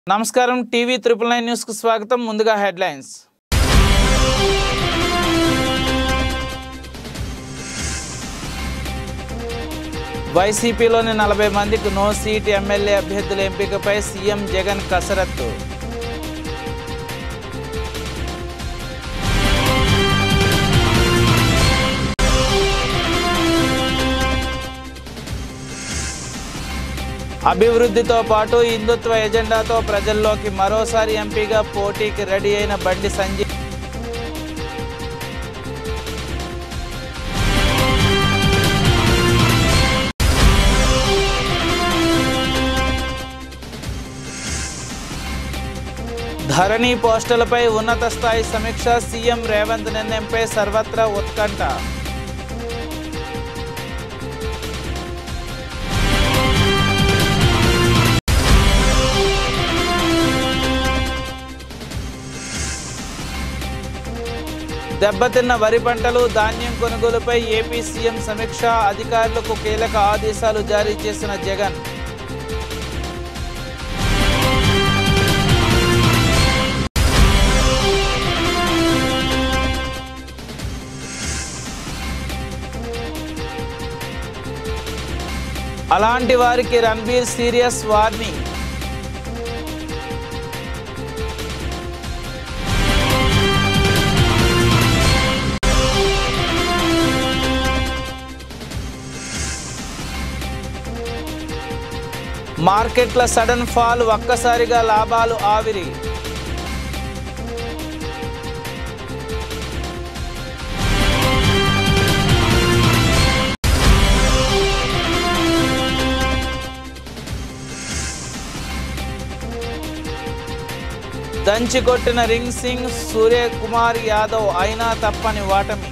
నమస్కారం TV triple nine న్యూస్కు స్వాగతం ముందుగా హెడ్లైన్స్ వైసీపీలోని నలభై మందికి నో సీట్ ఎమ్మెల్యే అభ్యర్థుల ఎంపికపై సీఎం జగన్ కసరత్తు అభివృద్ధితో పాటు హిందుత్వ ఎజెండాతో ప్రజల్లోకి మరోసారి ఎంపీగా పోటీకి రెడీ అయిన బండి సంజయ్ ధరణి పోస్టులపై ఉన్నత స్థాయి సమీక్ష సీఎం రేవంత్ నిర్ణయంపై సర్వత్రా ఉత్కంఠ దెబ్బతిన్న వరి పంటలు ధాన్యం కొనుగోలుపై ఏపీ సీఎం సమీక్ష అధికారులకు కీలక ఆదేశాలు జారీ చేసిన జగన్ అలాంటి వారికి రణబీర్ సీరియస్ వార్నింగ్ మార్కెట్ల సడన్ ఫాల్ ఒక్కసారిగా లాభాలు ఆవిరి దంచి కొట్టిన రింగ్ సింగ్ సూర్యకుమార్ యాదవ్ అయినా తప్పని వాటమి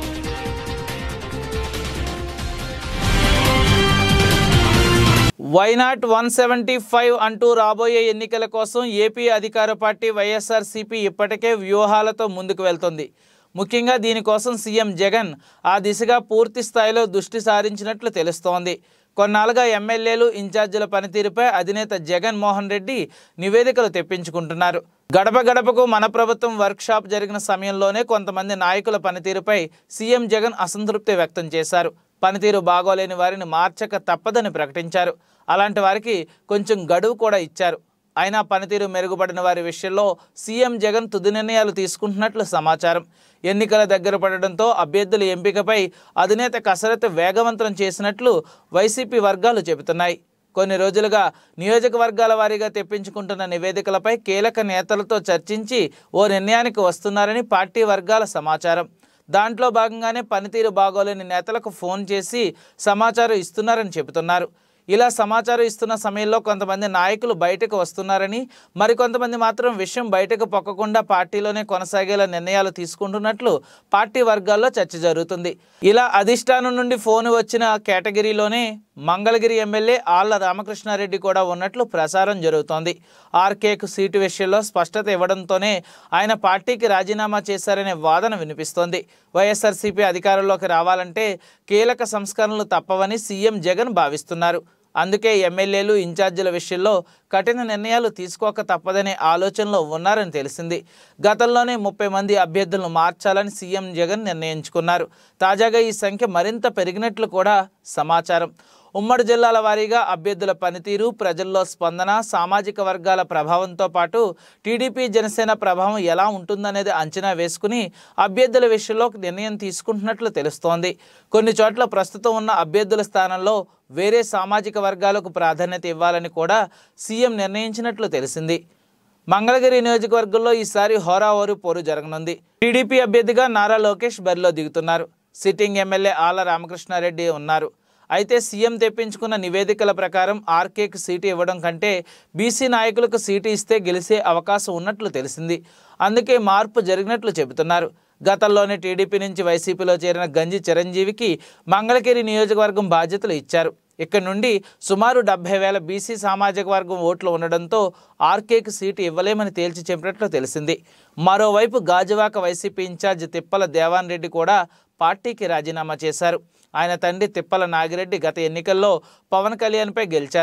వైనాట్ వన్ సెవెంటీ ఫైవ్ అంటూ రాబోయే ఎన్నికల కోసం ఏపీ అధికార పార్టీ వైఎస్ఆర్సీపీ ఇప్పటికే వ్యూహాలతో ముందుకు వెళ్తుంది ముఖ్యంగా దీనికోసం సీఎం జగన్ ఆ దిశగా పూర్తి స్థాయిలో దృష్టి సారించినట్లు తెలుస్తోంది కొన్నాళ్ళుగా ఎమ్మెల్యేలు ఇన్ఛార్జీల పనితీరుపై అధినేత జగన్ మోహన్ రెడ్డి నివేదికలు తెప్పించుకుంటున్నారు గడప గడపకు మన ప్రభుత్వం వర్క్షాప్ జరిగిన సమయంలోనే కొంతమంది నాయకుల పనితీరుపై సీఎం జగన్ అసంతృప్తి వ్యక్తం చేశారు పనితీరు బాగోలేని వారిని మార్చక తప్పదని ప్రకటించారు అలాంటి వారికి కొంచెం గడువు కూడా ఇచ్చారు అయినా పనితీరు మెరుగుపడిన వారి విషయంలో సీఎం జగన్ తుది నిర్ణయాలు తీసుకుంటున్నట్లు సమాచారం ఎన్నికల దగ్గర పడడంతో అభ్యర్థుల ఎంపికపై అధినేత కసరత్తు వేగవంతం చేసినట్లు వైసీపీ వర్గాలు చెబుతున్నాయి కొన్ని రోజులుగా నియోజకవర్గాల వారీగా తెప్పించుకుంటున్న నివేదికలపై కీలక నేతలతో చర్చించి ఓ నిర్ణయానికి వస్తున్నారని పార్టీ వర్గాల సమాచారం దాంట్లో భాగంగానే పనితీరు బాగోలేని నేతలకు ఫోన్ చేసి సమాచారం ఇస్తున్నారని చెబుతున్నారు ఇలా సమాచారం ఇస్తున్న సమయంలో కొంతమంది నాయకులు బయటకు వస్తున్నారని మరికొంతమంది మాత్రం విషయం బయటకు పొక్కకుండా పార్టీలోనే కొనసాగేలా నిర్ణయాలు తీసుకుంటున్నట్లు పార్టీ వర్గాల్లో చర్చ జరుగుతుంది ఇలా అధిష్టానం నుండి ఫోన్ వచ్చిన కేటగిరీలోనే మంగళగిరి ఎమ్మెల్యే ఆళ్ల రామకృష్ణారెడ్డి కూడా ఉన్నట్లు ప్రచారం జరుగుతోంది ఆర్కేకు సీటు విషయంలో స్పష్టత ఇవ్వడంతోనే ఆయన పార్టీకి రాజీనామా చేశారనే వాదన వినిపిస్తోంది వైఎస్ఆర్సీపీ అధికారంలోకి రావాలంటే కీలక సంస్కరణలు తప్పవని సీఎం జగన్ భావిస్తున్నారు అందుకే ఎమ్మెల్యేలు ఇన్ఛార్జీల విషయంలో కఠిన నిర్ణయాలు తీసుకోక తప్పదనే ఆలోచనలో ఉన్నారని తెలిసింది గతంలోనే ముప్పై మంది అభ్యర్థులను మార్చాలని సీఎం జగన్ నిర్ణయించుకున్నారు తాజాగా ఈ సంఖ్య మరింత పెరిగినట్లు కూడా సమాచారం ఉమ్మడి జిల్లాల వారీగా అభ్యర్థుల పనితీరు ప్రజల్లో స్పందన సామాజిక వర్గాల ప్రభావంతో పాటు టీడీపీ జనసేన ప్రభావం ఎలా ఉంటుందనేది అంచనా వేసుకుని అభ్యర్థుల విషయంలో నిర్ణయం తీసుకుంటున్నట్లు తెలుస్తోంది కొన్ని చోట్ల ప్రస్తుతం ఉన్న అభ్యర్థుల స్థానంలో వేరే సామాజిక వర్గాలకు ప్రాధాన్యత ఇవ్వాలని కూడా సీఎం నిర్ణయించినట్లు తెలిసింది మంగళగిరి నియోజకవర్గంలో ఈసారి హోరాహోరు పోరు జరగనుంది టీడీపీ అభ్యర్థిగా నారా లోకేష్ బరిలో దిగుతున్నారు సిట్టింగ్ ఎమ్మెల్యే ఆళ్ల రామకృష్ణారెడ్డి ఉన్నారు అయితే సీఎం తెప్పించుకున్న నివేదికల ప్రకారం ఆర్కేకి సీటు ఇవ్వడం కంటే బీసీ నాయకులకు సీటు ఇస్తే గెలిచే అవకాశం ఉన్నట్లు తెలిసింది అందుకే మార్పు జరిగినట్లు చెబుతున్నారు గతంలోనే టీడీపీ నుంచి వైసీపీలో చేరిన గంజి చిరంజీవికి మంగళగిరి నియోజకవర్గం బాధ్యతలు ఇచ్చారు ఇక్కడ నుండి సుమారు డెబ్బై వేల బీసీ సామాజిక వర్గం ఓట్లు ఉండడంతో ఆర్కేకి సీటు ఇవ్వలేమని తేల్చి చెప్పినట్లు తెలిసింది మరోవైపు గాజువాక వైసీపీ ఇన్ఛార్జ్ తిప్పల దేవాన్ రెడ్డి కూడా పార్టీకి రాజీనామా చేశారు ఆయన తండ్రి తిప్పల నాగిరెడ్డి గత ఎన్నికల్లో పవన్ కళ్యాణ్పై గెలిచారు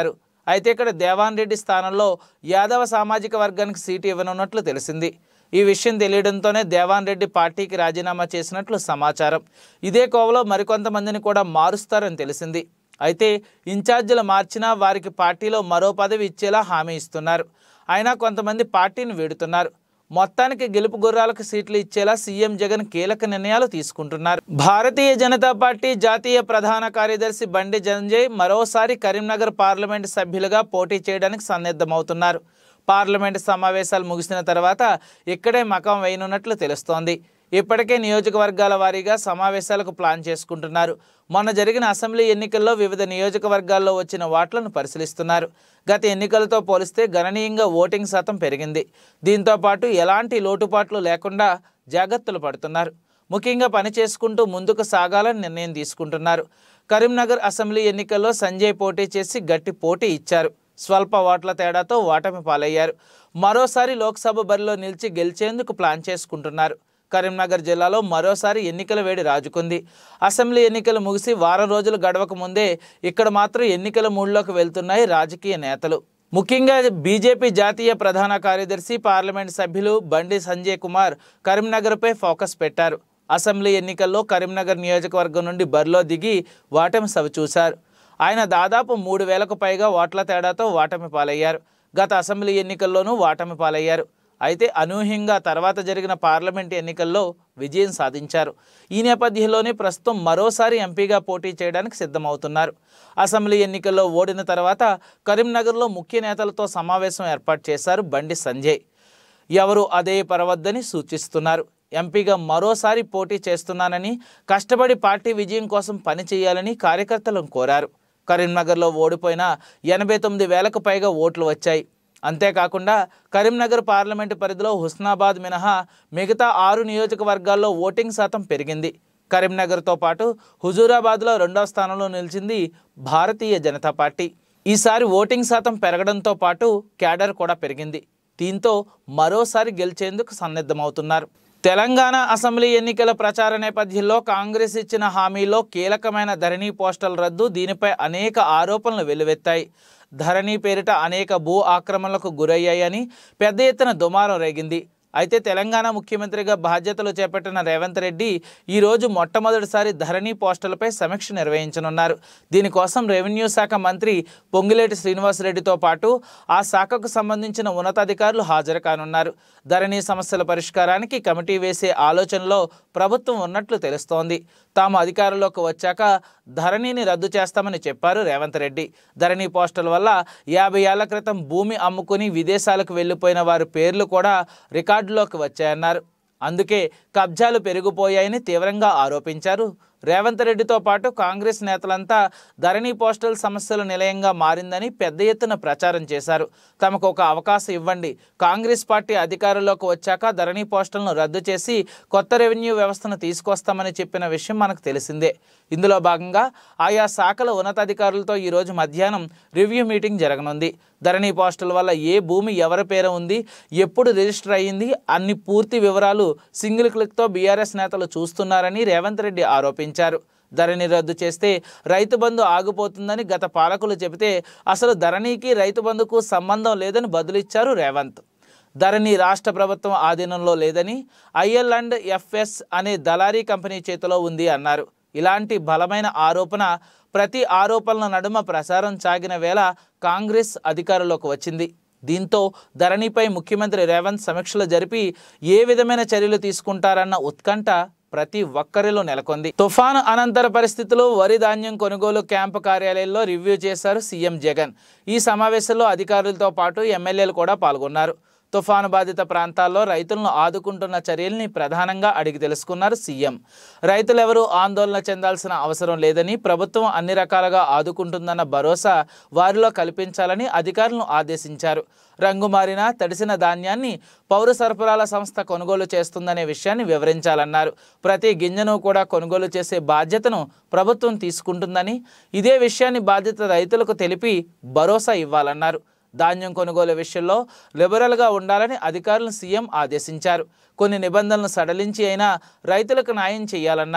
అయితే ఇక్కడ దేవాన్ రెడ్డి స్థానంలో యాదవ సామాజిక వర్గానికి సీటు ఇవ్వనున్నట్లు తెలిసింది ఈ విషయం తెలియడంతోనే దేవాన్ రెడ్డి పార్టీకి రాజీనామా చేసినట్లు సమాచారం ఇదే కోవలో మరికొంతమందిని కూడా మారుస్తారని తెలిసింది అయితే ఇన్ఛార్జీలు మార్చినా వారికి పార్టీలో మరో పదవి ఇచ్చేలా హామీ ఇస్తున్నారు అయినా కొంతమంది పార్టీని వీడుతున్నారు మొత్తానికి గెలుపు గుర్రాలకు సీట్లు ఇచ్చేలా సీఎం జగన్ కీలక నిర్ణయాలు తీసుకుంటున్నారు భారతీయ జనతా పార్టీ జాతీయ ప్రధాన కార్యదర్శి బండి సంజయ్ మరోసారి కరీంనగర్ పార్లమెంటు సభ్యులుగా పోటీ చేయడానికి సన్నద్ధమవుతున్నారు పార్లమెంటు సమావేశాలు ముగిసిన తర్వాత ఇక్కడే మకం వేయనున్నట్లు తెలుస్తోంది ఇప్పటికే నియోజకవర్గాల వారీగా సమావేశాలకు ప్లాన్ చేసుకుంటున్నారు మొన్న జరిగిన అసెంబ్లీ ఎన్నికల్లో వివిధ నియోజకవర్గాల్లో వచ్చిన ఓట్లను పరిశీలిస్తున్నారు గత ఎన్నికలతో పోలిస్తే గణనీయంగా ఓటింగ్ శాతం పెరిగింది దీంతో పాటు ఎలాంటి లోటుపాట్లు లేకుండా జాగ్రత్తలు పడుతున్నారు ముఖ్యంగా పని చేసుకుంటూ ముందుకు సాగాలని నిర్ణయం తీసుకుంటున్నారు కరీంనగర్ అసెంబ్లీ ఎన్నికల్లో సంజయ్ పోటీ చేసి గట్టి పోటీ ఇచ్చారు స్వల్ప ఓట్ల తేడాతో ఓటమి పాలయ్యారు మరోసారి లోక్సభ బరిలో నిలిచి గెలిచేందుకు ప్లాన్ చేసుకుంటున్నారు కరీంనగర్ జిల్లాలో మరోసారి ఎన్నికల వేడి రాజుకుంది అసెంబ్లీ ఎన్నికలు ముగిసి వారం రోజులు గడవక ముందే ఇక్కడ మాత్రం ఎన్నికల మూడ్లోకి వెళ్తున్నాయి రాజకీయ నేతలు ముఖ్యంగా బీజేపీ జాతీయ ప్రధాన కార్యదర్శి పార్లమెంట్ సభ్యులు బండి సంజయ్ కుమార్ కరీంనగర్పై ఫోకస్ పెట్టారు అసెంబ్లీ ఎన్నికల్లో కరీంనగర్ నియోజకవర్గం నుండి బరిలో దిగి ఓటమి సవిచూశారు ఆయన దాదాపు మూడు వేలకు పైగా ఓట్ల తేడాతో ఓటమి పాలయ్యారు గత అసెంబ్లీ ఎన్నికల్లోనూ ఓటమి పాలయ్యారు అయితే అనూహ్యంగా తర్వాత జరిగిన పార్లమెంట్ ఎన్నికల్లో విజయం సాధించారు ఈ నేపథ్యంలోనే ప్రస్తుతం మరోసారి ఎంపీగా పోటీ చేయడానికి సిద్ధమవుతున్నారు అసెంబ్లీ ఎన్నికల్లో ఓడిన తర్వాత కరీంనగర్లో ముఖ్య నేతలతో సమావేశం ఏర్పాటు చేశారు బండి సంజయ్ ఎవరు అదే పరవద్దని సూచిస్తున్నారు ఎంపీగా మరోసారి పోటీ చేస్తున్నానని కష్టపడి పార్టీ విజయం కోసం పనిచేయాలని కార్యకర్తలను కోరారు కరీంనగర్లో ఓడిపోయిన ఎనభై తొమ్మిది వేలకు పైగా ఓట్లు వచ్చాయి అంతేకాకుండా కరీంనగర్ పార్లమెంటు పరిధిలో హుస్నాబాద్ మినహా మిగతా ఆరు నియోజకవర్గాల్లో ఓటింగ్ శాతం పెరిగింది కరీంనగర్తో పాటు హుజూరాబాద్లో రెండవ స్థానంలో నిలిచింది భారతీయ జనతా పార్టీ ఈసారి ఓటింగ్ శాతం పెరగడంతో పాటు క్యాడర్ కూడా పెరిగింది దీంతో మరోసారి గెలిచేందుకు సన్నద్ధమవుతున్నారు తెలంగాణ అసెంబ్లీ ఎన్నికల ప్రచార నేపథ్యంలో కాంగ్రెస్ ఇచ్చిన హామీలో కీలకమైన ధరణి పోస్టల్ రద్దు దీనిపై అనేక ఆరోపణలు వెల్లువెత్తాయి ధరణి పేరిట అనేక భూ ఆక్రమణలకు గురయ్యాయని పెద్ద ఎత్తున దుమారం రేగింది అయితే తెలంగాణ ముఖ్యమంత్రిగా బాధ్యతలు చేపట్టిన రేవంత్ రెడ్డి ఈరోజు మొట్టమొదటిసారి ధరణి పోస్టర్లపై సమీక్ష నిర్వహించనున్నారు దీనికోసం రెవెన్యూ శాఖ మంత్రి పొంగిలేటి శ్రీనివాసరెడ్డితో పాటు ఆ శాఖకు సంబంధించిన ఉన్నతాధికారులు హాజరు కానున్నారు ధరణి సమస్యల పరిష్కారానికి కమిటీ వేసే ఆలోచనలో ప్రభుత్వం ఉన్నట్లు తెలుస్తోంది తాము అధికారంలోకి వచ్చాక ధరణిని రద్దు చేస్తామని చెప్పారు రేవంత్ రెడ్డి ధరణి పోస్టల్ వల్ల యాభై ఏళ్ల క్రితం భూమి అమ్ముకుని విదేశాలకు వెళ్ళిపోయిన వారి పేర్లు కూడా రికార్డులోకి వచ్చాయన్నారు అందుకే కబ్జాలు పెరిగిపోయాయని తీవ్రంగా ఆరోపించారు రేవంత్ రెడ్డితో పాటు కాంగ్రెస్ నేతలంతా ధరణి పోస్టల్ సమస్యల నిలయంగా మారిందని పెద్ద ఎత్తున ప్రచారం చేశారు తమకు ఒక అవకాశం ఇవ్వండి కాంగ్రెస్ పార్టీ అధికారంలోకి వచ్చాక ధరణి పోస్టల్ను రద్దు చేసి కొత్త రెవెన్యూ వ్యవస్థను తీసుకొస్తామని చెప్పిన విషయం మనకు తెలిసిందే ఇందులో భాగంగా ఆయా శాఖల ఉన్నతాధికారులతో ఈరోజు మధ్యాహ్నం రివ్యూ మీటింగ్ జరగనుంది ధరణి పోస్టల్ వల్ల ఏ భూమి ఎవరి పేర ఉంది ఎప్పుడు రిజిస్టర్ అయ్యింది అన్ని పూర్తి వివరాలు సింగిల్ క్లిక్తో బీఆర్ఎస్ నేతలు చూస్తున్నారని రేవంత్ రెడ్డి ఆరోపించారు ధరణి రద్దు చేస్తే రైతు బంధు ఆగిపోతుందని గత పాలకులు చెబితే అసలు ధరణికి రైతు బంధుకు సంబంధం లేదని బదులిచ్చారు రేవంత్ ధరణి రాష్ట్ర ప్రభుత్వం ఆధీనంలో లేదని ఐఎల్ అండ్ ఎఫ్ఎస్ అనే దళారీ కంపెనీ చేతిలో ఉంది అన్నారు ఇలాంటి బలమైన ఆరోపణ ప్రతి ఆరోపణల నడుమ ప్రచారం సాగిన వేళ కాంగ్రెస్ అధికారంలోకి వచ్చింది దీంతో ధరణిపై ముఖ్యమంత్రి రేవంత్ సమీక్షలు జరిపి ఏ విధమైన చర్యలు తీసుకుంటారన్న ఉత్కంఠ ప్రతి ఒక్కరిలో నెలకొంది తుఫాను అనంతర పరిస్థితులు వరి ధాన్యం కొనుగోలు క్యాంపు కార్యాలయంలో రివ్యూ చేశారు సీఎం జగన్ ఈ సమావేశంలో అధికారులతో పాటు ఎమ్మెల్యేలు కూడా పాల్గొన్నారు తుఫాను బాధిత ప్రాంతాల్లో రైతులను ఆదుకుంటున్న చర్యల్ని ప్రధానంగా అడిగి తెలుసుకున్నారు సీఎం రైతులెవరూ ఆందోళన చెందాల్సిన అవసరం లేదని ప్రభుత్వం అన్ని రకాలుగా ఆదుకుంటుందన్న భరోసా వారిలో కల్పించాలని అధికారులను ఆదేశించారు రంగు మారిన తడిసిన ధాన్యాన్ని పౌర సరఫరాల సంస్థ కొనుగోలు చేస్తుందనే విషయాన్ని వివరించాలన్నారు ప్రతి గింజను కూడా కొనుగోలు చేసే బాధ్యతను ప్రభుత్వం తీసుకుంటుందని ఇదే విషయాన్ని బాధ్యత రైతులకు తెలిపి భరోసా ఇవ్వాలన్నారు ధాన్యం కొనుగోలు విషయంలో లిబరల్గా ఉండాలని అధికారులను సీఎం ఆదేశించారు కొన్ని నిబంధనలను సడలించి అయినా రైతులకు న్యాయం చేయాలన్నారు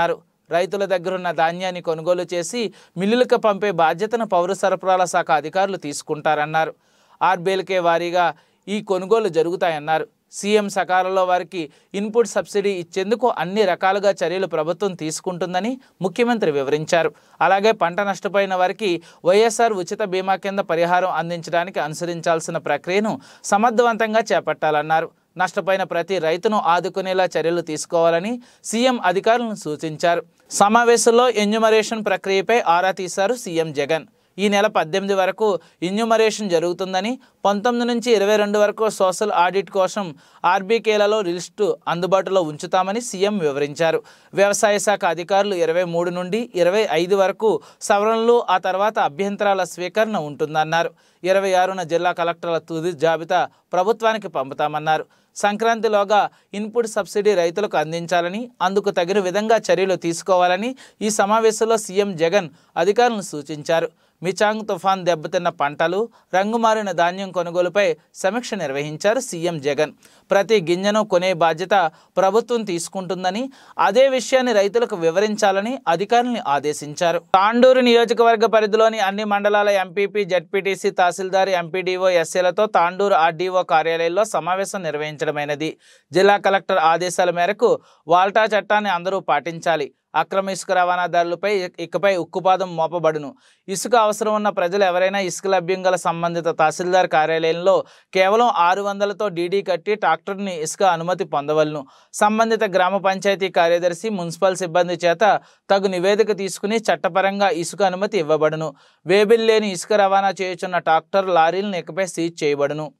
రైతుల దగ్గరున్న ధాన్యాన్ని కొనుగోలు చేసి మిల్లులకు పంపే బాధ్యతను పౌర సరఫరాల శాఖ అధికారులు తీసుకుంటారన్నారు ఆర్బీఎల్కే వారీగా ఈ కొనుగోలు జరుగుతాయన్నారు సీఎం సకాలంలో వారికి ఇన్పుట్ సబ్సిడీ ఇచ్చేందుకు అన్ని రకాలుగా చర్యలు ప్రభుత్వం తీసుకుంటుందని ముఖ్యమంత్రి వివరించారు అలాగే పంట నష్టపోయిన వారికి వైఎస్ఆర్ ఉచిత బీమా కింద పరిహారం అందించడానికి అనుసరించాల్సిన ప్రక్రియను సమర్థవంతంగా చేపట్టాలన్నారు నష్టపోయిన ప్రతి రైతును ఆదుకునేలా చర్యలు తీసుకోవాలని సీఎం అధికారులను సూచించారు సమావేశంలో ఎన్యుమరేషన్ ప్రక్రియపై ఆరా తీశారు సీఎం జగన్ ఈ నెల పద్దెనిమిది వరకు ఇన్యూమరేషన్ జరుగుతుందని పంతొమ్మిది నుంచి ఇరవై రెండు వరకు సోషల్ ఆడిట్ కోసం ఆర్బీకేలలో లిస్టు అందుబాటులో ఉంచుతామని సీఎం వివరించారు వ్యవసాయ శాఖ అధికారులు ఇరవై మూడు నుండి ఇరవై ఐదు వరకు సవరణలు ఆ తర్వాత అభ్యంతరాల స్వీకరణ ఉంటుందన్నారు ఇరవై ఆరున జిల్లా కలెక్టర్ల తుది జాబితా ప్రభుత్వానికి పంపుతామన్నారు సంక్రాంతిలోగా ఇన్పుట్ సబ్సిడీ రైతులకు అందించాలని అందుకు తగిన విధంగా చర్యలు తీసుకోవాలని ఈ సమావేశంలో సీఎం జగన్ అధికారులను సూచించారు మిచాంగ్ తుఫాన్ దెబ్బతిన్న పంటలు రంగుమారిన ధాన్యం కొనుగోలుపై సమీక్ష నిర్వహించారు సీఎం జగన్ ప్రతి గింజను కొనే బాధ్యత ప్రభుత్వం తీసుకుంటుందని అదే విషయాన్ని రైతులకు వివరించాలని అధికారుల్ని ఆదేశించారు తాండూరు నియోజకవర్గ పరిధిలోని అన్ని మండలాల ఎంపీపీ జడ్పీటీసీ తహసీల్దార్ ఎంపీడీఓ ఎస్ఏలతో తాండూరు ఆర్డీఓ కార్యాలయంలో సమావేశం నిర్వహించడమైనది జిల్లా కలెక్టర్ ఆదేశాల మేరకు వాల్టా చట్టాన్ని అందరూ పాటించాలి అక్రమ ఇసుక రవాణాదారులపై ఇకపై ఉక్కుపాదం మోపబడును ఇసుక అవసరం ఉన్న ప్రజలు ఎవరైనా ఇసుక లభ్యం గల సంబంధిత తహసీల్దార్ కార్యాలయంలో కేవలం ఆరు వందలతో డీడీ కట్టి ట్రాక్టర్ని ఇసుక అనుమతి పొందవలను సంబంధిత గ్రామ పంచాయతీ కార్యదర్శి మున్సిపల్ సిబ్బంది చేత తగు నివేదిక తీసుకుని చట్టపరంగా ఇసుక అనుమతి ఇవ్వబడును వేబిల్ లేని ఇసుక రవాణా చేయుచున్న ట్రాక్టర్ లారీలను ఇకపై సీజ్ చేయబడును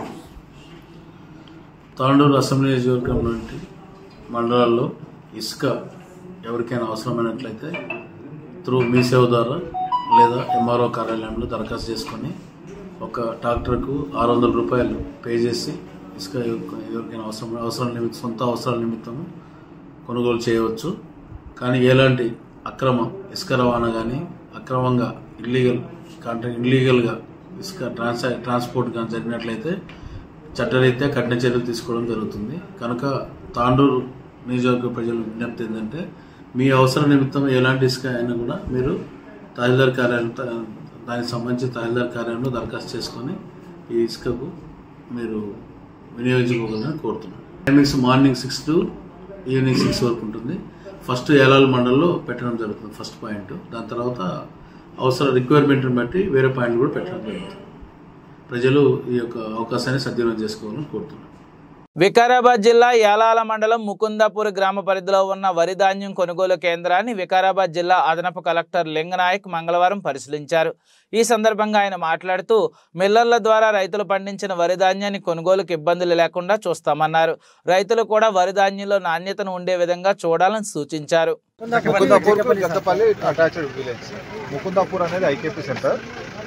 తాండూరు అసెంబ్లీ నియోజకవర్గం నుండి మండలాల్లో ఇసుక ఎవరికైనా అవసరమైనట్లయితే త్రూ మీ సేవ ద్వారా లేదా ఎంఆర్ఓ కార్యాలయంలో దరఖాస్తు చేసుకొని ఒక ట్రాక్టర్కు ఆరు వందల రూపాయలు పే చేసి ఇసుక ఎవరికి- ఎవరికైనా అవసరం అవసరం నిమిత్తం సొంత అవసరాల నిమిత్తము కొనుగోలు చేయవచ్చు కానీ ఎలాంటి అక్రమ ఇసుక రవాణా కానీ అక్రమంగా ఇల్లీగల్ కాంట్రాక్ట్ ఇల్లీగల్గా ఇసుక ట్రాన్స్ ట్రాన్స్పోర్ట్ కానీ జరిగినట్లయితే చట్టరీత్యా కఠిన చర్యలు తీసుకోవడం జరుగుతుంది కనుక తాండూరు నియోజకవర్గ ప్రజల విజ్ఞప్తి ఏంటంటే మీ అవసరం నిమిత్తం ఎలాంటి ఇసుక అయినా కూడా మీరు తహసీల్దార్ కార్యాలయం త- దానికి సంబంధించి తహసీల్దార్ కార్యాలయంలో దరఖాస్తు చేసుకొని ఈ ఇసుకకు మీరు వినియోగించుకోగలని కోరుతున్నాను timings morning six to evening six వరకు ఉంటుంది ఫస్ట్ ఏలాల్ మండల్లో పెట్టడం జరుగుతుంది ఫస్ట్ పాయింట్ దాని తర్వాత అవసర రిక్వైర్మెంట్ని బట్టి వేరే పాయింట్లు కూడా పెట్టడం జరుగుతుంది ప్రజలు ఈ యొక్క అవకాశాన్ని సద్వినియోగం చేసుకోవాలని కోరుతున్నాను వికారాబాద్ జిల్లా యాలాల మండలం ముకుందాపూర్ గ్రామ పరిధిలో ఉన్న వరి ధాన్యం కొనుగోలు కేంద్రాన్ని వికారాబాద్ జిల్లా అదనపు కలెక్టర్ లింగనాయక్ మంగళవారం పరిశీలించారు ఈ సందర్భంగా ఆయన మాట్లాడుతూ మిల్లర్ల ద్వారా రైతులు పండించిన వరి ధాన్యాన్ని కొనుగోలుకు ఇబ్బందులు లేకుండా చూస్తామన్నారు రైతులు కూడా వరి ధాన్యంలో నాణ్యతను ఉండే విధంగా చూడాలని సూచించారు ముకుందాపూర్ గద్దపల్లి అటాచ్డ్ విలేజ్ ముకుందాపూర్ అనేది ఐకేపీ సెంటర్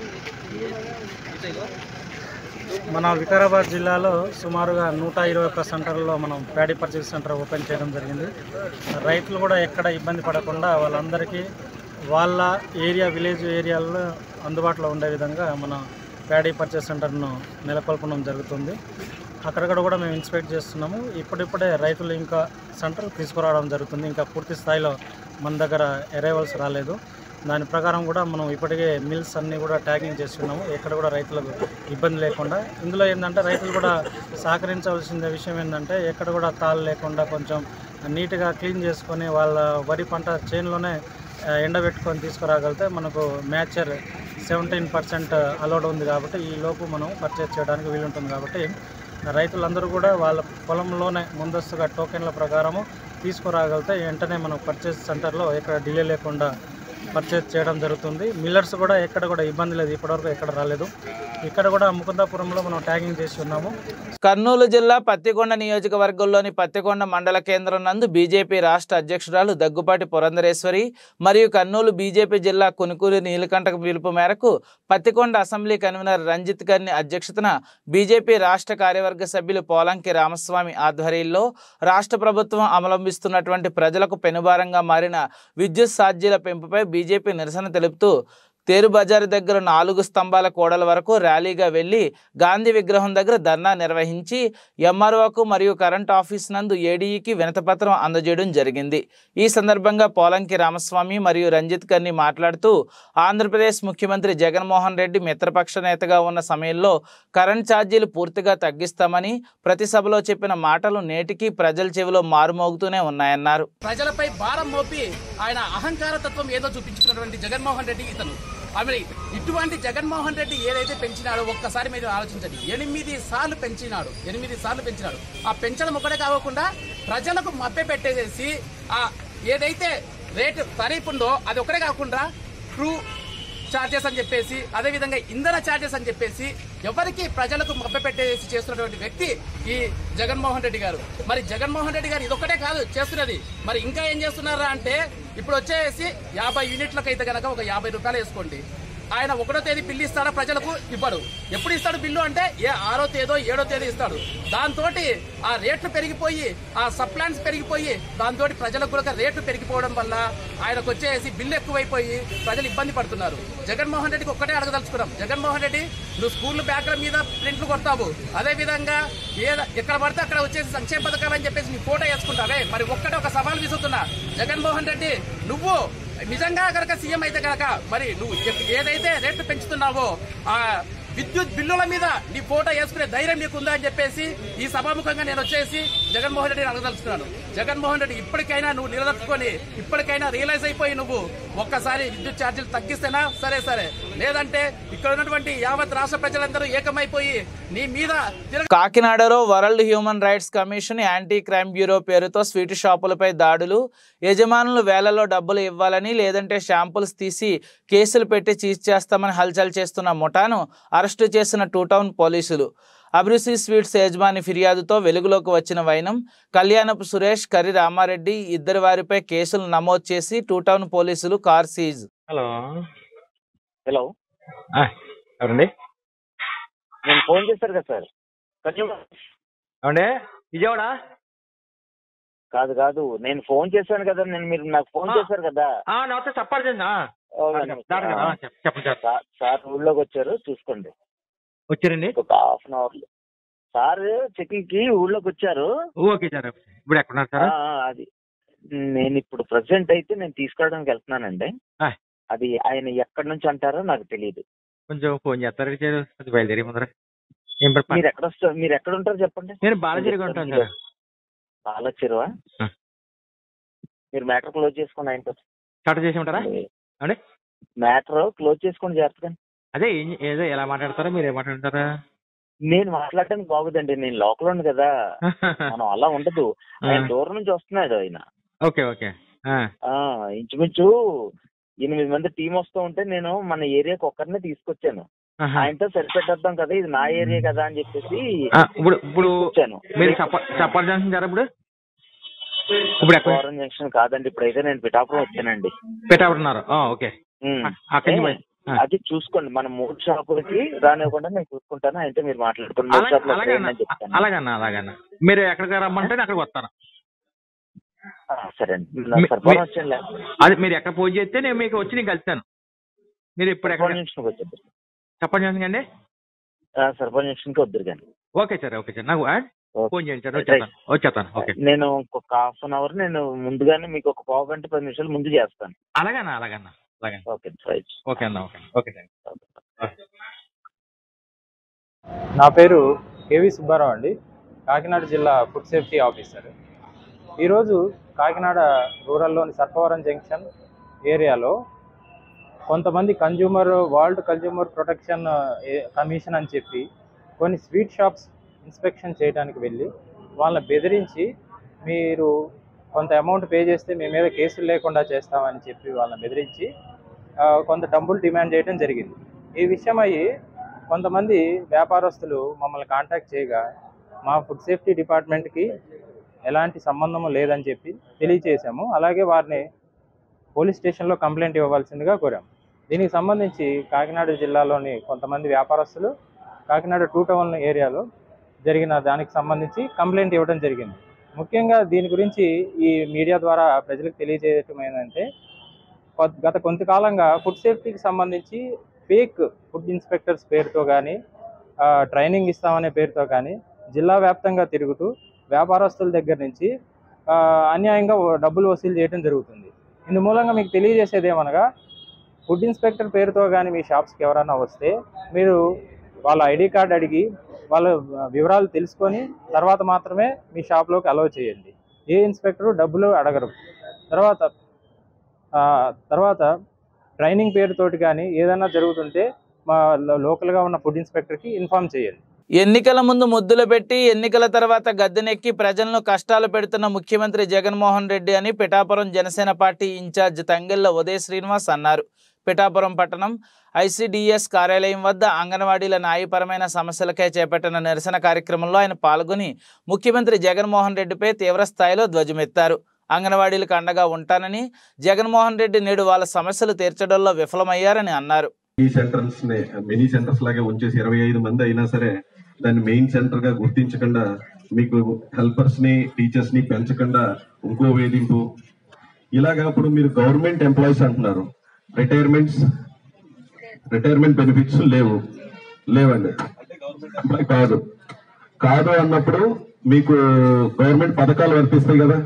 మన వికారాబాద్ జిల్లాలో సుమారుగా నూట ఇరవై ఒక్క సెంటర్లో మనం ప్యాడీ పర్చేస్ సెంటర్ ఓపెన్ చేయడం జరిగింది రైతులు కూడా ఎక్కడ ఇబ్బంది పడకుండా వాళ్ళందరికీ వాళ్ళ ఏరియా విలేజ్ ఏరియాల్లో అందుబాటులో ఉండే విధంగా మన ప్యాడీ పర్చేస్ సెంటర్ను నెలకొల్పడం జరుగుతుంది అక్కడక్కడ కూడా మేము ఇన్స్పెక్ట్ చేస్తున్నాము ఇప్పుడిప్పుడే రైతులు ఇంకా సెంటర్ తీసుకురావడం జరుగుతుంది ఇంకా పూర్తి స్థాయిలో మన దగ్గర అరైవల్స్ రాలేదు దాని ప్రకారం కూడా మనం ఇప్పటికే మిల్స్ అన్నీ కూడా ట్యాగింగ్ చేస్తున్నాము ఎక్కడ కూడా రైతులకు ఇబ్బంది లేకుండా ఇందులో ఏంటంటే రైతులు కూడా సహకరించవలసిన విషయం ఏంటంటే ఎక్కడ కూడా తాళ్ళు లేకుండా కొంచెం నీట్గా క్లీన్ చేసుకొని వాళ్ళ వరి పంట చేనులోనే ఆ, ఎండబెట్టుకొని తీసుకురాగలిగితే మనకు మ్యాచర్ సెవెంటీన్ పర్సెంట్ అలౌడ్ ఉంది కాబట్టి ఈ లోపు మనం పర్చేజ్ చేయడానికి వీలుంటుంది కాబట్టి రైతులందరూ కూడా వాళ్ళ పొలంలోనే ముందస్తుగా టోకెన్ల ప్రకారము తీసుకురాగలిగితే వెంటనే మనం పర్చేజ్ సెంటర్లో ఎక్కడ డిలే లేకుండా పర్చేజ్ చేయడం జరుగుతుంది మిల్లర్స్ కూడా ఎక్కడ కూడా ఇబ్బంది లేదు ఇప్పటివరకు ఎక్కడ రాలేదు ఇక్కడ కూడా ముకుందాపురంలో మనం ట్యాగింగ్ చేసి ఉన్నాము కర్నూలు జిల్లా పత్తికొండ నియోజకవర్గంలోని పత్తికొండ మండల కేంద్రం నందు బీజేపీ రాష్ట్ర అధ్యక్షురాలు దగ్గుపాటి పురంధరేశ్వరి మరియు కర్నూలు బీజేపీ జిల్లా కొనుకూరు నీలకంఠకు పిలుపు మేరకు పత్తికొండ అసెంబ్లీ కన్వీనర్ రంజిత్ కర్ని అధ్యక్షతన బీజేపీ రాష్ట్ర కార్యవర్గ సభ్యులు పోలంకి రామస్వామి ఆధ్వర్యంలో రాష్ట్ర ప్రభుత్వం అవలంబిస్తున్నటువంటి ప్రజలకు పెనుభారంగా మారిన విద్యుత్ ఛార్జీల పెంపుపై బీజేపీ నిరసన తెలుపుతూ తేరు బజారు దగ్గర నాలుగు స్తంభాల కోడల వరకు ర్యాలీగా వెళ్లి గాంధీ విగ్రహం దగ్గర ధర్నా నిర్వహించి ఎంఆర్ఓకు మరియు కరెంట్ ఆఫీస్ నందు ఏడీఈకి వినతపత్రం అందజేయడం జరిగింది ఈ సందర్భంగా పోలంకి రామస్వామి మరియు రంజిత్ కర్ని మాట్లాడుతూ ఆంధ్రప్రదేశ్ ముఖ్యమంత్రి జగన్మోహన్ రెడ్డి మిత్రపక్ష నేతగా ఉన్న సమయంలో కరెంట్ ఛార్జీలు పూర్తిగా తగ్గిస్తామని ప్రతి సభలో చెప్పిన మాటలు నేటికి ప్రజల చెవిలో మారుమోగుతూనే ఉన్నాయన్నారు ప్రజలపై భారం మోపి ఆయన అహంకార తత్వం ఏదో చూపించుకున్నటువంటి జగన్మోహన్ రెడ్డి ఇతను ఆమె ఇటువంటి జగన్మోహన్ రెడ్డి ఏదైతే పెంచినాడో ఒక్కసారి మీరు ఆలోచించండి ఎనిమిది సార్లు పెంచినాడు ఎనిమిది సార్లు పెంచినాడు ఆ పెంచడం ఒకటే కాకుండా ప్రజలకు మభ్య పెట్టేసేసి ఆ ఏదైతే రేటు ఖరీఫ్ ఉందో అది ఒకటే కాకుండా ట్రూ ఛార్జెస్ అని చెప్పేసి అదేవిధంగా ఇంధన ఛార్జెస్ అని చెప్పేసి ఎవరికి ప్రజలకు మభ్య పెట్టేసి చేస్తున్నటువంటి వ్యక్తి ఈ జగన్మోహన్ రెడ్డి గారు మరి జగన్మోహన్ రెడ్డి గారు ఇదొక్కటే కాదు చేస్తున్నది మరి ఇంకా ఏం చేస్తున్నారా అంటే ఇప్పుడు వచ్చేసి యాభై యూనిట్లకు అయితే గనక ఒక యాభై రూపాయలు వేసుకోండి ఆయన ఒకటో తేదీ బిల్లు ఇస్తాడా ప్రజలకు ఇవ్వడు ఎప్పుడు ఇస్తాడు బిల్లు అంటే ఏ ఆరో తేదో ఏడో తేదీ ఇస్తాడు దాంతో ఆ రేట్లు పెరిగిపోయి ఆ సప్లాన్స్ పెరిగిపోయి దాంతో ప్రజలకు కూడా రేట్లు పెరిగిపోవడం వల్ల ఆయనకు వచ్చేసి బిల్లు ఎక్కువైపోయి ప్రజలు ఇబ్బంది పడుతున్నారు జగన్మోహన్ రెడ్డికి ఒక్కటే అడగదలుచుకున్నాం జగన్మోహన్ రెడ్డి నువ్వు స్కూల్ బ్యాగ్ల మీద ప్రింట్లు కొడతావు అదే విధంగా ఏ ఎక్కడ పడితే అక్కడ వచ్చేసి సంక్షేమ పథకాలు అని చెప్పేసి నీ ఫోటో వేసుకుంటావే మరి ఒక్కటే ఒక సవాల్ విసురుతున్నా జగన్మోహన్ రెడ్డి నువ్వు నిజంగా కనుక సీఎం అయితే కనుక మరి నువ్వు ఏ- ఏదైతే రేట్లు పెంచుతున్నావో ఆ విద్యుత్ బిల్లుల మీద నీ ఫోటో వేసుకునే ధైర్యం నీకుందా అని చెప్పేసి ఈ సభాముఖంగా నేను వచ్చేసి జగన్మోహన్ రెడ్డిని అడగదలుచుకున్నాను జగన్మోహన్ రెడ్డి ఇప్పటికైనా నువ్వు నిలదొక్కుని ఇప్పటికైనా రియలైజ్ అయిపోయి నువ్వు ఒక్కసారి విద్యుత్ ఛార్జీలు తగ్గిస్తేనా సరే సరే లేదంటే ఇక్కడ ఉన్నటువంటి యావత్ రాష్ట్ర ప్రజలందరూ ఏకమైపోయి నీ మీద తిరగ కాకినాడలో world human rights commission anti crime bureau పేరుతో స్వీట్ షాపులపై దాడులు యజమానులు వేలలో డబ్బులు ఇవ్వాలని లేదంటే షాంపుల్స్ తీసి కేసులు పెట్టి చీజ్ చేస్తామని హల్చల్ చేస్తున్న ముఠాను అరెస్టు చేసిన టూ టౌన్ పోలీసులు అభిరుచి స్వీట్స్ యజమాని ఫిర్యాదుతో వెలుగులోకి వచ్చిన వైనం కళ్యాణపు సురేష్ కరి రామారెడ్డి ఇద్దరి వారిపై కేసులు నమోదు చేసి టూ టౌన్ పోలీసులు కార్ సీజ్ హలో హలో ఆ, ఎవరండి నేను ఫోన్ చేశారు కదా సార్ కన్యూమర్ ఏమండి విజయవాడ కాదు కాదు నేను ఫోన్ చేశాను కదా నేను మీరు నాకు ఫోన్ ఆ. చేశారు కదా ఆ, నమస్తే చెప్పాలి చేయండి. ఆ, అవునండి. దాటగా, ఆ, చెప్ప- చెప్పండి సార్ సార్- సార్ ఊళ్ళోకి వచ్చారు చూసుకోండి వచ్చారండి ఒక హాఫ్ అన్ అవర్ లో సార్ చెకింగ్ కి ఊళ్ళోకి వచ్చారు ఓకే సార్ ఇప్పుడు ఎక్కడున్నారు సార్ ఆ, ఆ, అది నేను ఇప్పుడు ప్రెసెంట్ అయితే నేను తీసుకురావడానికి వెళ్తున్నానండి ఆ. అది ఆయన ఎక్కడి నుంచి అంటారో నాకు తెలియదు కొంచెం ఫోన్ చేస్తారు చేరు. అది బయలుదేరి ముందర ఏం పని- మీరు ఎక్కడ వస్తారు మీరు ఎక్కడ ఉంటారు చెప్పండి నేను బాలగిరిగా ఉంటాను సార్ బాలొచ్చారువా ఆ. మీరు మ్యాటర్ క్లోజ్ చేసుకోండి ఆయనతో స్టార్ట్ చేసి ఉంటారా ఏమండి మ్యాటర్ క్లోజ్ చేసుకోండి జాగ్రత్తగా అదే ఏం- ఏదో ఎలా మాట్లాడతారో మీరు ఏం మాట్లాడతారా నేను మాట్లాడడానికి బాగుందండి నేను లోకల్ ఉంది కదా మనం అలా ఉండదు ఆయన దూరం నుంచి వస్తున్నాడు ఆయన ఓకే ఓకే ఆ, ఆ ఇంచుమించు ఎనిమిది మంది టీం వస్తూ ఉంటే నేను మన ఏరియాకి ఒక్కరినే తీసుకొచ్చాను ఆహా. ఆయనతో సరిపెట్టేద్దాం కదా ఇది నా ఏరియా కదా అని చెప్పేసి ఆ, ఇప్పుడు ఇప్పుడు వచ్చాను మీరు సప- సపార్ జంక్షన్ సార్ ఇప్పుడు ఇప్పుడు ఎక్కడ ఫారెన్ జంక్షన్ కాదండి ఇప్పుడైతే నేను పిఠాపురం వచ్చానండి పెట్టాబడుతున్నారు ఓకే ఉమ్. ఆ, అక్కడి నుంచి ఏ, బయ- ఆ. అది చూసుకోండి మన మూడు షాపులకి రానివ్వకుండా నేను చూసుకుంటాను ఆయనతో మీరు మాట్లాడుకోండి మూడు అలాగే- షాపులు అలాగన్నా అని చెప్తాను అలాగన్నా అలాగన్నా మీరు ఎక్కడికి రమ్మంటే నేను అక్కడికి వస్తాను ఆ, సరే అండి మీ- నాకు సరిపోను మీ- వచ్చాను అది మీరు ఎక్కడ పూజ చేస్తే నేను మీకు వచ్చి నేను కలుస్తాను మీరు ఇప్పుడు ఎక్కడ జంక్షన్కి వచ్చేది చెప్పండి చేయండి అండి సర్పంచ్ జంక్షన్కి వద్దురు కానీ ఓకే సార్ ఓకే సార్ నాకు ఆ, ఓకే. ఫోన్ చేయండి సార్ వచ్చేస్తాను వచ్చేస్తాను ఓకే నేను ఇంకొక హాఫ్ అన్ అవర్ నేను ముందుగానే మీకు ఒక పావు గంట పది నిమిషాలు ముందు చేస్తాను అలాగన్నా అలాగన్నా అలాగన్నా ఓకే రైట్ ఓకే అన్న ఓకే ఓకే థ్యాంక్ నా పేరు కేవి సుబ్బారావు అండి కాకినాడ జిల్లా ఫుడ్ సేఫ్టీ ఆఫీసర్ ఈరోజు కాకినాడ రూరల్లోని సర్పవరం జంక్షన్ ఏరియాలో కొంతమంది కన్జ్యూమర్ వరల్డ్ కన్జ్యూమర్ ప్రొటెక్షన్ ఏ- కమిషన్ అని చెప్పి కొన్ని స్వీట్ షాప్స్ ఇన్స్పెక్షన్ చేయడానికి వెళ్ళి వాళ్ళని బెదిరించి మీరు కొంత అమౌంట్ పే చేస్తే మీ మీద కేసులు లేకుండా చేస్తామని చెప్పి వాళ్ళని బెదిరించి ఆ, కొంత డబ్బులు డిమాండ్ చేయడం జరిగింది ఈ విషయం అయ్యి కొంతమంది వ్యాపారస్తులు మమ్మల్ని కాంటాక్ట్ చేయగా మా ఫుడ్ సేఫ్టీ డిపార్ట్మెంట్కి ఎలాంటి సంబంధము లేదని చెప్పి తెలియచేశాము అలాగే వారిని పోలీస్ స్టేషన్లో కంప్లైంట్ ఇవ్వవలసిందిగా కోరాం దీనికి సంబంధించి కాకినాడ జిల్లాలోని కొంతమంది వ్యాపారస్తులు కాకినాడ టూ టౌన్ ఏరియాలో జరిగిన దానికి సంబంధించి కంప్లైంట్ ఇవ్వడం జరిగింది ముఖ్యంగా దీని గురించి ఈ మీడియా ద్వారా ప్రజలకు తెలియజేయటం ఏంటంటే కొ- గత కొంతకాలంగా ఫుడ్ సేఫ్టీకి సంబంధించి ఫేక్ ఫుడ్ ఇన్స్పెక్టర్స్ పేరుతో కానీ ట్రైనింగ్ ఇస్తామనే పేరుతో కానీ జిల్లా వ్యాప్తంగా తిరుగుతూ వ్యాపారస్తుల దగ్గర నుంచి ఆ, అన్యాయంగా డబ్బులు వసూలు చేయడం జరుగుతుంది ఇందు మూలంగా మీకు తెలియజేసేది ఏమనగా ఫుడ్ ఇన్స్పెక్టర్ పేరుతో కానీ మీ షాప్స్కి ఎవరైనా వస్తే మీరు వాళ్ళ ఐడి కార్డ్ అడిగి వాళ్ళ వివరాలు తెలుసుకొని తర్వాత మాత్రమే మీ షాప్లోకి అలౌ చేయండి ఏ ఇన్స్పెక్టరు డబ్బులు అడగరు తర్వాత ఆ, తర్వాత ట్రైనింగ్ పేరుతోటి కానీ ఏదైనా జరుగుతుంటే మా లో- లోకల్గా ఉన్న ఫుడ్ ఇన్స్పెక్టర్కి ఇన్ఫామ్ చేయండి ఎన్నికల ముందు ముద్దులు పెట్టి ఎన్నికల తర్వాత గద్దెనెక్కి ప్రజలను కష్టాలు పెడుతున్న ముఖ్యమంత్రి జగన్మోహన్ రెడ్డి అని పిఠాపురం జనసేన పార్టీ ఇన్ఛార్జ్ తంగెళ్ల ఉదయ శ్రీనివాస్ అన్నారు పిఠాపురం పట్టణం ఐసిడిఎస్ కార్యాలయం వద్ద అంగన్వాడీల న్యాయపరమైన సమస్యలకై చేపట్టిన నిరసన కార్యక్రమంలో ఆయన పాల్గొని ముఖ్యమంత్రి జగన్మోహన్ రెడ్డిపై తీవ్ర స్థాయిలో ధ్వజమెత్తారు అంగన్వాడీలకు అండగా ఉంటానని జగన్మోహన్ రెడ్డి నేడు వాళ్ళ సమస్యలు తీర్చడంలో విఫలమయ్యారని అన్నారు ఈ సెంటర్స్ ని మినీ సెంటర్స్ లాగా ఉంచేసి ఇరవై ఐదు మంది అయినా సరే దాన్ని మెయిన్ సెంటర్ గా గుర్తించకుండా మీకు హెల్పర్స్ ని టీచర్స్ ని పెంచకుండా ఇంకో వేధింపు ఇలాగా ఇప్పుడు మీరు గవర్నమెంట్ ఎంప్లాయీస్ అంటున్నారు రిటైర్మెంట్స్ రిటైర్మెంట్ బెనిఫిట్స్ లేవు లేవండి ఎంప్లాయ్ కాదు కాదు అన్నప్పుడు మీకు గవర్నమెంట్ పథకాలు వర్తిస్తాయి కదా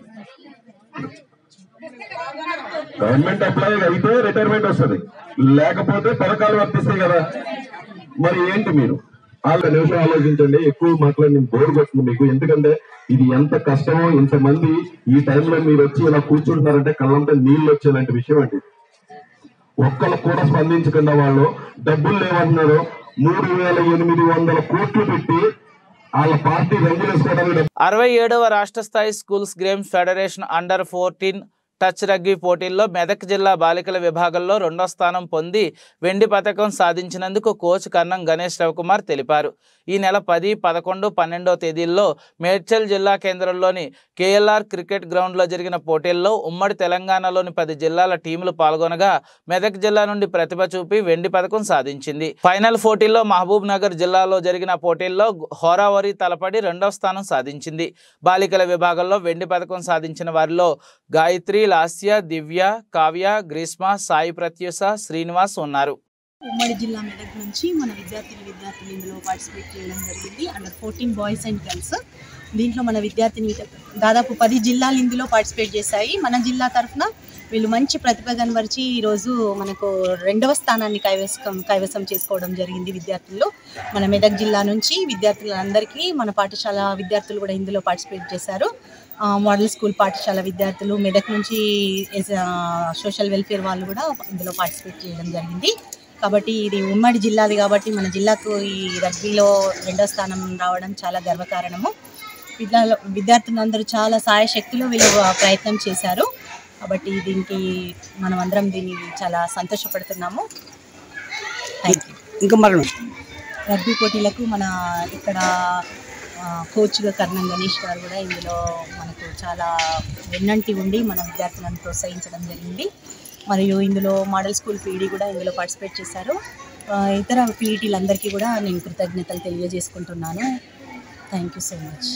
గవర్నమెంట్ ఎంప్లాయీ అయితే రిటైర్మెంట్ వస్తుంది లేకపోతే పథకాలు వర్తిస్తాయి కదా మరి ఏంటి మీరు వాళ్ళ నిమిషం ఆలోచించండి ఎక్కువ మాట్లాడి నేను బోర్ కొడుతుంది మీకు ఎందుకంటే ఇది ఎంత కష్టమో ఇంతమంది ఈ టైంలో మీరు వచ్చి ఇలా కూర్చుంటున్నారంటే కళ్ళంతా నీళ్ళు వచ్చేలాంటి విషయం అండి ఒక్కళ్ళు కూడా స్పందించకుండా వాళ్ళు డబ్బులు లేవంటున్నారు మూడు వేల ఎనిమిది వందల కోట్లు పెట్టి వాళ్ళ పార్టీ రంగులు వేసుకోవడానికి డబ్బులు అరవై ఏడవ రాష్ట్ర స్థాయి schools games federation under fourteen touch rugby పోటీల్లో మెదక్ జిల్లా బాలికల విభాగంలో రెండో స్థానం పొంది వెండి పథకం సాధించినందుకు కోచ్ కన్నం గణేష్ రవికుమార్ తెలిపారు ఈ నెల పది పదకొండు పన్నెండో తేదీల్లో మేడ్చల్ జిల్లా కేంద్రంలోని కేఎల్ఆర్ క్రికెట్ గ్రౌండ్లో జరిగిన పోటీల్లో ఉమ్మడి తెలంగాణలోని పది జిల్లాల టీములు పాల్గొనగా మెదక్ జిల్లా నుండి ప్రతిభ చూపి వెండి పథకం సాధించింది ఫైనల్ పోటీల్లో మహబూబ్ నగర్ జిల్లాలో జరిగిన పోటీల్లో హోరావరి తలపడి రెండవ స్థానం సాధించింది బాలికల విభాగంలో వెండి పథకం సాధించిన వారిలో గాయత్రి లాస్య దివ్య కావ్య గ్రీష్మ సాయి ప్రత్యూష శ్రీనివాస్ ఉన్నారు ఉమ్మడి జిల్లా మెదక్ నుంచి మన విద్యార్థిని విద్యార్థులు ఇందులో పార్టిసిపేట్ చేయడం జరిగింది under fourteen boys and girls దీంట్లో మన విద్యార్థిని విద్యార్థులు దాదాపు పది జిల్లాలు ఇందులో పార్టిసిపేట్ చేశాయి మన జిల్లా తరఫున వీళ్ళు మంచి ప్రతిభ కనబరిచి ఈరోజు మనకు రెండవ స్థానాన్ని కైవసం కైవసం చేసుకోవడం జరిగింది విద్యార్థుల్లో మన మెదక్ జిల్లా నుంచి విద్యార్థులందరికీ మన పాఠశాల విద్యార్థులు కూడా ఇందులో పార్టిసిపేట్ చేశారు ఆ, మోడల్ స్కూల్ పాఠశాల విద్యార్థులు మెదక్ నుంచి ఎస్- ఆ, సోషల్ వెల్ఫేర్ వాళ్ళు కూడా ఇందులో పార్టిసిపేట్ చేయడం జరిగింది కాబట్టి ఇది ఉమ్మడి జిల్లాది కాబట్టి మన జిల్లాకు ఈ రగ్బీలో రెండో స్థానం రావడం చాలా గర్వకారణము విద్యాలో విద్యార్థులందరూ చాలా సాయశక్తిలో వీళ్ళు ప్రయత్నం చేశారు కాబట్టి దీనికి మనం అందరం దీన్ని చాలా సంతోషపడుతున్నాము థ్యాంక్ యూ ఇంకా మరి రగ్బీ పోటీలకు మన ఇక్కడ ఆ, కోచ్గా కర్ణం గణేష్ గారు కూడా ఇందులో మనకు చాలా వెన్నంటి ఉండి మన విద్యార్థులను ప్రోత్సహించడం జరిగింది మరియు ఇందులో మోడల్ స్కూల్ పీడీ కూడా ఇందులో పార్టిసిపేట్ చేశారు ఆ, ఇతర పీఈటీలందరికీ కూడా నేను కృతజ్ఞతలు తెలియజేసుకుంటున్నాను థ్యాంక్ యూ సో మచ్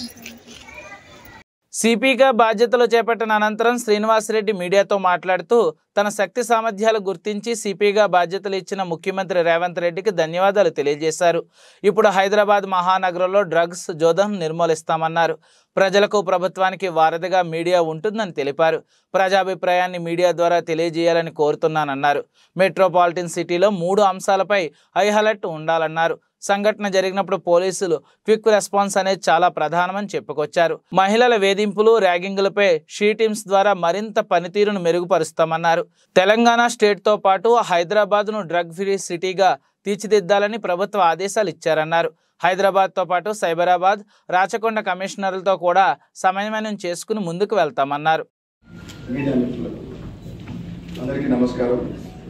సిపిగా బాధ్యతలు చేపట్టిన అనంతరం శ్రీనివాసరెడ్డి మీడియాతో మాట్లాడుతూ తన శక్తి సామర్థ్యాలు గుర్తించి సిపిగా బాధ్యతలు ఇచ్చిన ముఖ్యమంత్రి రేవంత్ రెడ్డికి ధన్యవాదాలు తెలియజేశారు ఇప్పుడు హైదరాబాద్ మహానగరంలో డ్రగ్స్ జోదం నిర్మూలిస్తామన్నారు ప్రజలకు ప్రభుత్వానికి వారధిగా మీడియా ఉంటుందని తెలిపారు ప్రజాభిప్రాయాన్ని మీడియా ద్వారా తెలియజేయాలని కోరుతున్నానన్నారు మెట్రోపాలిటన్ సిటీలో మూడు అంశాలపై హై అలర్ట్ ఉండాలన్నారు సంఘటన జరిగినప్పుడు పోలీసులు క్విక్ రెస్పాన్స్ అనేది చాలా ప్రధానమని చెప్పుకొచ్చారు మహిళల వేధింపులు ర్యాగింగులపై షీ టీమ్స్ ద్వారా మరింత పనితీరును మెరుగుపరుస్తామన్నారు తెలంగాణ స్టేట్తో పాటు హైదరాబాద్ను డ్రగ్ ఫ్రీ సిటీగా తీర్చిదిద్దాలని ప్రభుత్వ ఆదేశాలు ఇచ్చారన్నారు హైదరాబాద్తో పాటు సైబరాబాద్ రాచకొండ కమిషనర్లతో కూడా సమన్వయం చేసుకుని ముందుకు వెళ్తామన్నారు మీడియా మిత్రులకు అందరికీ నమస్కారం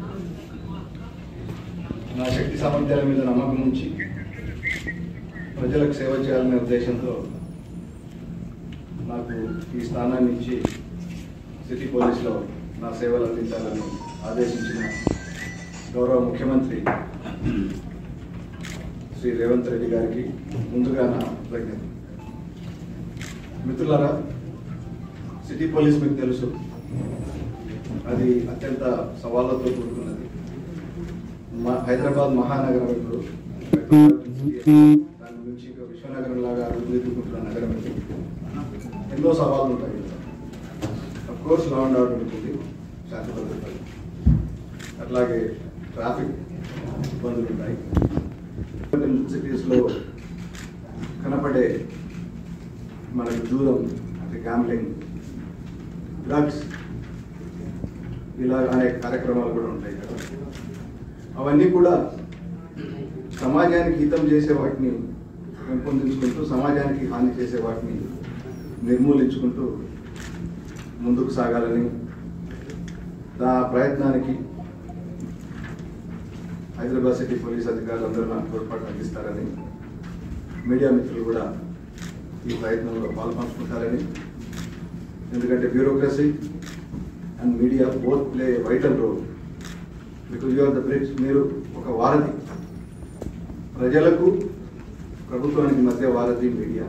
నా శక్తి సామర్థ్యాల మీద నమ్మకం ఉంచి ప్రజలకు సేవ చేయాలనే ఉద్దేశంతో నాకు ఈ స్థానాన్ని ఇచ్చి సిటీ పోలీసులో నా సేవలు అందించాలని ఆదేశించిన గౌరవ ముఖ్యమంత్రి శ్రీ రేవంత్ రెడ్డి గారికి ముందుగా నా కృతజ్ఞత మిత్రులారా సిటీ పోలీస్ మీకు తెలుసు అది అత్యంత సవాళ్ళతో కూడుకున్నది మా హైదరాబాద్ మహానగరం ఇప్పుడు దాని నుంచి ఒక విశ్వనగరం లాగా అభివృద్ధికుంటున్న నగరం ఇది ఎన్నో సవాళ్ళు ఉంటాయి of course law and order ఉంటుంది శాంతి భద్రతలు అట్లాగే ట్రాఫిక్ ఇబ్బందులు ఉంటాయి సిటీస్లో కనపడే మనకు జూదం అంటే గ్యాంబ్లింగ్ డ్రగ్స్ ఇలా అనేక కార్యక్రమాలు కూడా ఉంటాయి కదా అవన్నీ కూడా సమాజానికి హితం చేసే వాటిని పెంపొందించుకుంటూ సమాజానికి హాని చేసే వాటిని నిర్మూలించుకుంటూ ముందుకు సాగాలని దా ప్రయత్నానికి హైదరాబాద్ సిటీ పోలీస్ అధికారులు అందరూ నాకు తోడ్పాటు అందిస్తారని మీడియా మిత్రులు కూడా ఈ ప్రయత్నంలో పాల్పంచుకుంటారని ఎందుకంటే bureaucracy and media both play vital role because you are the bridge మీరు ఒక వారధి ప్రజలకు ప్రభుత్వానికి మధ్య వారధి మీడియా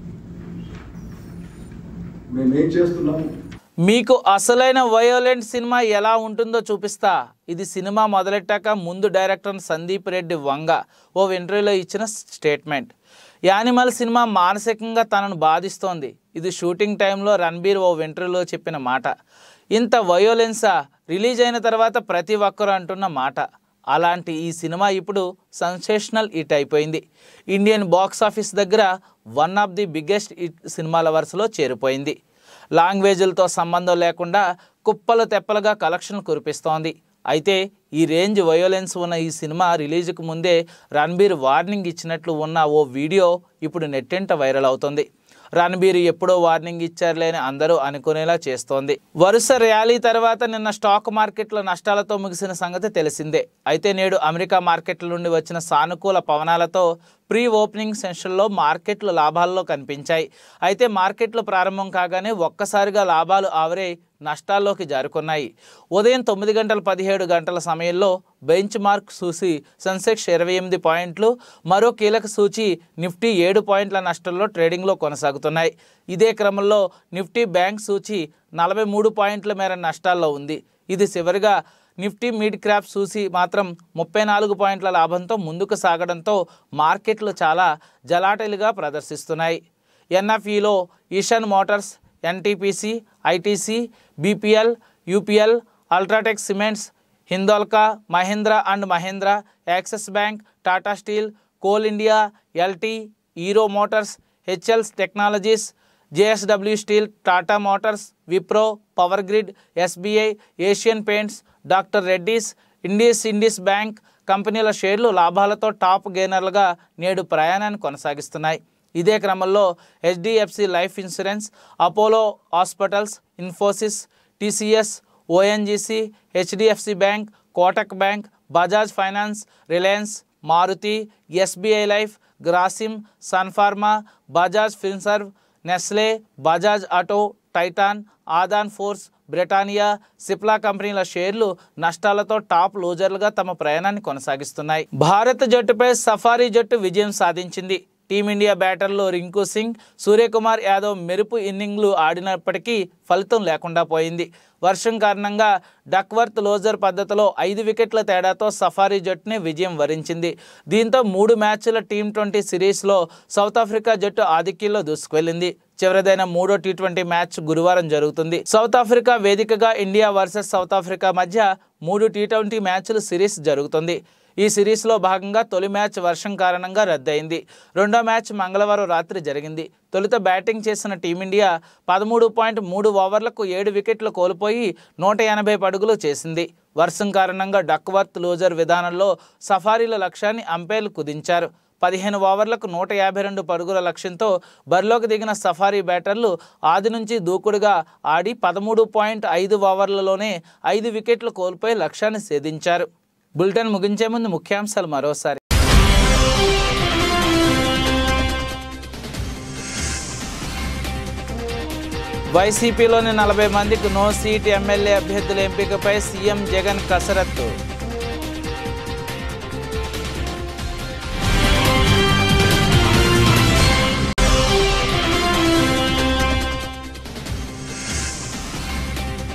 మేమేం చేస్తున్నాము మీకు అసలైన వయోలెంట్ సినిమా ఎలా ఉంటుందో చూపిస్తా ఇది సినిమా మొదలెట్టాక ముందు డైరెక్టర్ సందీప్ రెడ్డి వంగ ఓ ఇంటర్వ్యూలో ఇచ్చిన స్టేట్మెంట్ యానిమల్ సినిమా మానసికంగా తనను బాధిస్తోంది ఇది షూటింగ్ టైంలో రణబీర్ ఓ ఇంటర్వ్యూలో చెప్పిన మాట ఇంత వయోలెన్సా రిలీజ్ అయిన తర్వాత ప్రతి ఒక్కరు అంటున్న మాట అలాంటి ఈ సినిమా ఇప్పుడు సెన్సేషనల్ హిట్ అయిపోయింది ఇండియన్ బాక్స్ ఆఫీస్ దగ్గర one of the biggest hit సినిమాల వరుసలో చేరిపోయింది లాంగ్వేజ్లతో సంబంధం లేకుండా కుప్పలు తెప్పలుగా కలెక్షన్ కురిపిస్తోంది అయితే ఈ రేంజ్ వయోలెన్స్ ఉన్న ఈ సినిమా రిలీజ్కు ముందే రణబీర్ వార్నింగ్ ఇచ్చినట్లు ఉన్న ఓ వీడియో ఇప్పుడు నెట్టింట వైరల్ అవుతుంది రణబీర్ ఎప్పుడో వార్నింగ్ ఇచ్చారులే అని అందరూ అనుకునేలా చేస్తోంది వరుస ర్యాలీ తర్వాత నిన్న స్టాక్ మార్కెట్లో నష్టాలతో ముగిసిన సంగతి తెలిసిందే అయితే నేడు అమెరికా మార్కెట్ల నుండి వచ్చిన సానుకూల పవనాలతో ప్రీ ఓపెనింగ్ సెషన్లో మార్కెట్లు లాభాల్లో కనిపించాయి అయితే మార్కెట్లు ప్రారంభం కాగానే ఒక్కసారిగా లాభాలు ఆవరే నష్టాల్లోకి జారుకున్నాయి ఉదయం తొమ్మిది గంటల పదిహేడు గంటల సమయంలో బెంచ్ మార్క్ సూచి సెన్సెక్స్ ఇరవై ఎనిమిది పాయింట్లు మరో కీలక సూచి నిఫ్టీ ఏడు పాయింట్ల నష్టంలో ట్రేడింగ్లో కొనసాగుతున్నాయి ఇదే క్రమంలో నిఫ్టీ బ్యాంక్ సూచి నలభై మూడు పాయింట్ల మేర నష్టాల్లో ఉంది ఇది చివరిగా నిఫ్టీ మిడ్ క్రాప్ సూచి మాత్రం ముప్పై నాలుగు పాయింట్ల లాభంతో ముందుకు సాగడంతో మార్కెట్లు చాలా జలాటలుగా ప్రదర్శిస్తున్నాయి ఎన్ఎఫ్ఈలో ఈషన్ motors NTPC ITC BPL UPL UltraTech cements Hindalco Mahindra and Mahindra Axis bank Tata steel coal India LT Hero motors హెచ్ఎల్స్ technologies JSW steel Tata motors Wipro power grid SBI Asian paints doctor Reddy's ఇండీస్ ఇండీస్ బ్యాంక్ కంపెనీల షేర్లు లాభాలతో టాప్ గెయినర్లుగా నేడు ప్రయాణాన్ని కొనసాగిస్తున్నాయి ఇదే క్రమంలో HDFC life insurance Apollo hospitals Infosys TCS ONGC HDFC bank Kotak bank Bajaj finance Reliance Maruti SBI life Grasim Sun Pharma Bajaj Finserv Nestle Bajaj auto Titan Adani ports Britannia Cipla కంపెనీల షేర్లు నష్టాలతో టాప్ లూజర్లుగా తమ ప్రయాణాన్ని కొనసాగిస్తున్నాయి భారత జట్టుపై సఫారీ జట్టు విజయం సాధించింది టీమిండియా బ్యాటర్లో రింకు సింగ్ సూర్యకుమార్ యాదవ్ మెరుపు ఇన్నింగ్లు ఆడినప్పటికీ ఫలితం లేకుండా పోయింది వర్షం కారణంగా డక్వర్త్ లోజర్ పద్ధతిలో ఐదు వికెట్ల తేడాతో సఫారీ జట్టుని విజయం వరించింది దీంతో మూడు మ్యాచ్ల టీం ట్వంటీ సిరీస్లో సౌత్ ఆఫ్రికా జట్టు ఆధిక్యంలో దూసుకువెళ్లింది చివరిదైన మూడో టీ ట్వంటీ మ్యాచ్ గురువారం జరుగుతుంది సౌత్ ఆఫ్రికా వేదికగా ఇండియా వర్సెస్ సౌత్ ఆఫ్రికా మధ్య మూడు టీ ట్వంటీ మ్యాచ్లు సిరీస్ జరుగుతుంది ఈ సిరీస్లో భాగంగా తొలి మ్యాచ్ వర్షం కారణంగా రద్దయింది రెండో మ్యాచ్ మంగళవారం రాత్రి జరిగింది తొలుత బ్యాటింగ్ చేసిన టీమిండియా పదమూడు పాయింట్ మూడు ఓవర్లకు ఏడు వికెట్లు కోల్పోయి నూట ఎనభై పడుగులు చేసింది వర్షం కారణంగా డక్వర్త్ లూజర్ విధానంలో సఫారీల లక్ష్యాన్ని అంపైర్లు కుదించారు పదిహేను ఓవర్లకు నూట యాభై రెండు పరుగుల లక్ష్యంతో బరిలోకి దిగిన సఫారీ బ్యాటర్లు ఆది నుంచి దూకుడుగా ఆడి పదమూడు పాయింట్ ఐదు ఓవర్లలోనే ఐదు వికెట్లు కోల్పోయి లక్ష్యాన్ని ఛేదించారు బులెటిన్ ముగించే ముందు ముఖ్యాంశాలు మరోసారి వైసీపీలోని నలభై మందికి నో సీట్ ఎమ్మెల్యే అభ్యర్థుల ఎంపికపై సీఎం జగన్ కసరత్తు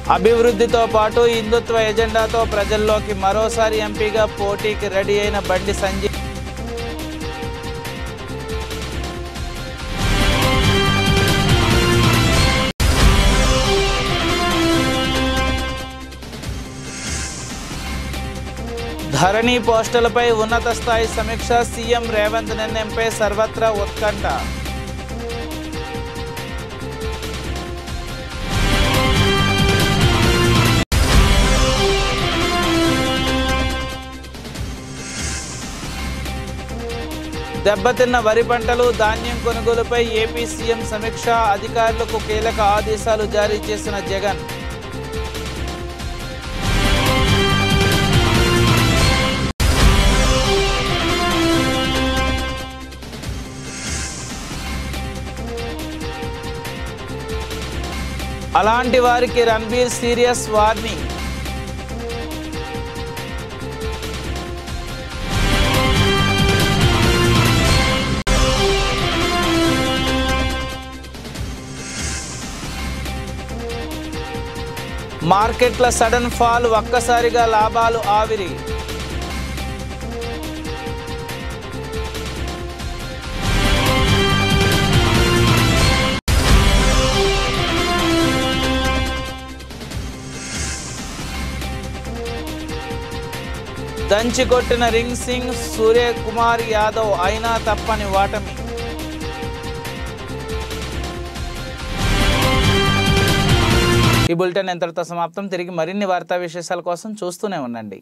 అభివృద్ధితో పాటు హిందుత్వ ఎజెండాతో ప్రజల్లోకి మరోసారి ఎంపీగా పోటీకి రెడీ అయిన బండి సంజయ్ ధరణి పోస్టులపై ఉన్నత స్థాయి సమీక్ష సీఎం రేవంత్ నిర్ణయంపై సర్వత్రా ఉత్కంఠ దెబ్బతిన్న వరి పంటలు ధాన్యం కొనుగోలుపై ఏపీ సీఎం సమీక్ష అధికారులకు కీలక ఆదేశాలు జారీ చేసిన జగన్ అలాంటి వారికి రణబీర్ సీరియస్ వార్నింగ్ మార్కెట్ల సడన్ ఫాల్ ఒక్కసారిగా లాభాలు ఆవిరి దంచి కొట్టిన రింగ్ సింగ్ సూర్యకుమార్ యాదవ్ అయినా తప్పని వాటమి ఈ బులెటిన్ ఎంతటితో సమాప్తం తిరిగి మరిన్ని వార్తా విశేషాల కోసం చూస్తూనే ఉండండి